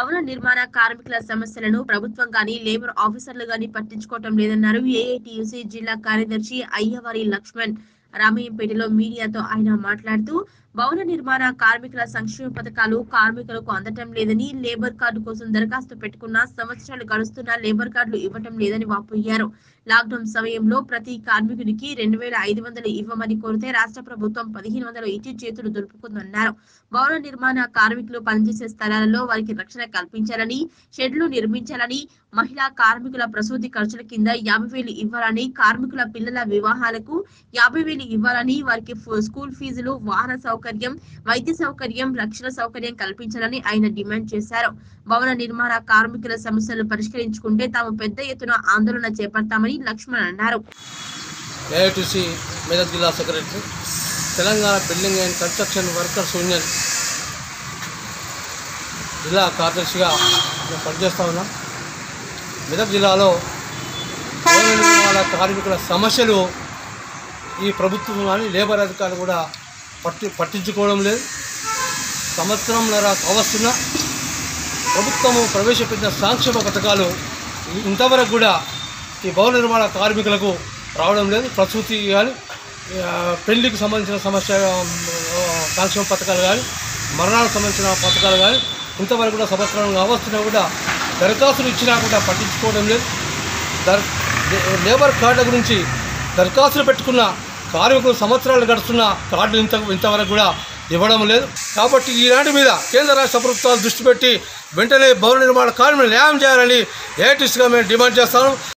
భవన నిర్మాణ కార్మికుల సమస్యలను ప్రభుత్వం గాని లేబర్ ఆఫీసర్లు గాని పట్టించుకోవటం లేదన్నారు ఏఐటియుసి జిల్లా కార్యదర్శి అయ్యవారి లక్ష్మణ్ రామయ్యంపేటలో మీడియాతో ఆయన మాట్లాడుతూ భవన నిర్మాణ కార్మికుల సంక్షేమ పథకాలు కార్మికులకు అందటం లేదని లేబర్ కార్డు కోసం దరఖాస్తు పెట్టుకున్న సంవత్సరాలు గడుస్తున్నా లేబర్ కార్డులు ఇవ్వటం లేదని వాపోయారు లాక్డౌన్ సమయంలో ప్రతి కార్మికునికి రెండు వేల ఐదు వందలు ఇవ్వమని కోరితే రాష్ట్ర ప్రభుత్వం పదిహేను వందలు ఇచ్చి చేతులు దులుపుకుందన్నారు భవన నిర్మాణ కార్మికులు పనిచేసే స్థలాలలో వారికి రక్షణ కల్పించాలని షెడ్లు నిర్మించాలని మహిళా కార్మికుల ప్రసూతి ఖర్చుల కింద యాభై వేలు ఇవ్వాలని కార్మికుల పిల్లల వివాహాలకు యాభై వేలు ఇవ్వాలని వారికి ఫు- స్కూల్ ఫీజులు వాహన సౌకర్యం వైద్య సౌకర్యం రక్షణ సౌకర్యం కల్పించాలని ఆయన డిమాండ్ చేశారు భవన నిర్మాణ కార్మికుల సమస్యలు పరిష్కరించుకుంటే తాము పెద్ద ఎత్తున ఆందోళన చేపడతామని లక్ష్మణ్ అన్నారు ఏఐటీసీ మెదక్ జిల్లా secretary Telangana building and construction workers union జిల్లా కార్యదర్శిగా నేను పనిచేస్తా ఉన్నాం మెదక్ జిల్లాలో భవన నిర్మాణ కార్మికుల సమస్యలు ఈ ప్రభుత్వం కానీ లేబర్ అధికారులు కూడా పట్టి పట్టించుకోవడం లేదు సంవత్సరంన్నర కావస్తున్న ప్రభుత్వము ప్రవేశపెట్టిన సంక్షేమ పథకాలు ఇంతవరకు కూడా ఈ భవన నిర్మాణ కార్మికులకు రావడం లేదు ప్రసూతి కానీ ఆ, పెళ్లికి సంబంధించిన సమస్య ఆ, సంక్షేమ పథకాలు కానీ మరణాలకు సంబంధించిన పథకాలు కానీ ఇంతవరకు కూడా సంవత్సరం కావస్తున్నా కూడా దరఖాస్తులు ఇచ్చినా కూడా పట్టించుకోవడం లేదు దర్ లేబర్ కార్డుల గురించి దరఖాస్తులు పెట్టుకున్న కార్మికులు సంవత్సరాలు గడుస్తున్న కార్డులు ఇంత ఇంతవరకు కూడా ఇవ్వడం లేదు కాబట్టి ఈనాటి మీద కేంద్ర రాష్ట్ర ప్రభుత్వాలు దృష్టి పెట్టి వెంటనే భవన నిర్మాణ కార్మికులు న్యాయం చేయాలని ఏటిస్గా మేము డిమాండ్ చేస్తాము